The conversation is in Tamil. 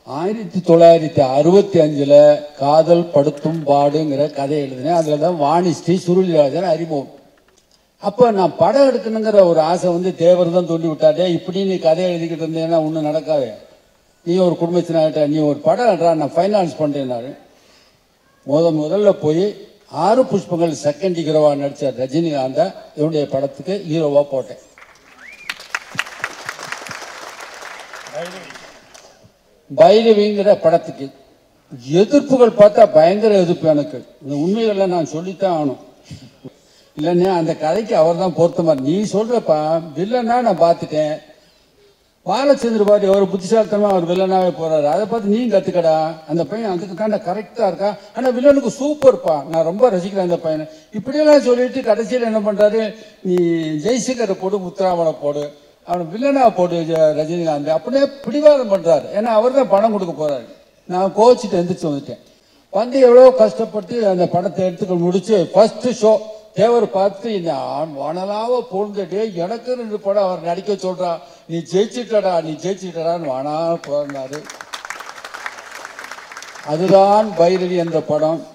ஆயிரத்தி தொள்ளாயிரத்தி அறுபத்தி அஞ்சுல காதல் படுத்தும் பாடுங்கிற கதை எழுதினேன் அதுல தான் வாணிஸ்ரீ சுருளிராஜன் அறிமுகம் அப்போ நான் படம் எடுக்கணுங்கிற ஒரு ஆசை வந்து தேவர் தான் தூண்டி விட்டாடே இப்படி நீ கதை எழுதிக்கிட்டு இருந்தேன்னா ஒன்றும் நடக்காது நீ ஒரு குடும்பத்தினாட்ட நீ ஒரு படம் எடுறா நான் ஃபைனான்ஸ் பண்ணுறேன்னாரு முத முதல்ல போய் ஆறு புஷ்பங்கள் செகண்ட் ஹீரோவா நடிச்ச ரஜினிகாந்த இவனுடைய படத்துக்கு ஹீரோவா போட்டேன் பைரவிங்கிற படத்துக்கு எதிர்ப்புகள் பார்த்தா பயங்கர எதிர்ப்பு எனக்கு இந்த உண்மைகளை நான் சொல்லித்தான் ஆகணும் இல்லைன்னா அந்த கதைக்கு அவர் தான் பொருத்தமா நீ சொல்றப்பா வில்லனா நான் பார்த்துட்டேன் பாலச்சந்திர பாட்டி அவர் புத்திசாலித்தனமா அவர் வில்லனாவே போறாரு அதை பார்த்து நீ கத்துக்கடா அந்த பையன் அதுக்கு தாண்டா கரெக்டா இருக்கா ஆனா வில்லனுக்கு சூப்பர்ப்பா நான் ரொம்ப ரசிக்கிறேன் அந்த பையனை இப்படியெல்லாம் சொல்லிட்டு கடைசியில் என்ன பண்றாரு நீ ஜெய்சங்கரை போடு முத்துராமனை போடு அவனை வில்லனா போடு ஜ- ரஜினிகாந்த் அப்படியே பிடிவாதம் பண்றாரு ஏன்னா அவர் தான் பணம் கொடுக்க போறாரு நான் கோச்சிட்டு எந்திரிச்சு வந்துட்டேன் வந்து எவ்வளோ கஷ்டப்பட்டு அந்த படத்தை எடுத்துக்க முடிச்சு ஃபர்ஸ்ட் ஷோ தேவர் பார்த்து இந்த ஆண் வானலாவ பொழுதுட்டே எனக்கு ரெண்டு படம் அவர் நடிக்க சொல்றா நீ ஜெயிச்சிட்டடா நீ ஜெயிச்சிட்டடான்னு வானா போறாரு அதுதான் பைரவி என்ற படம்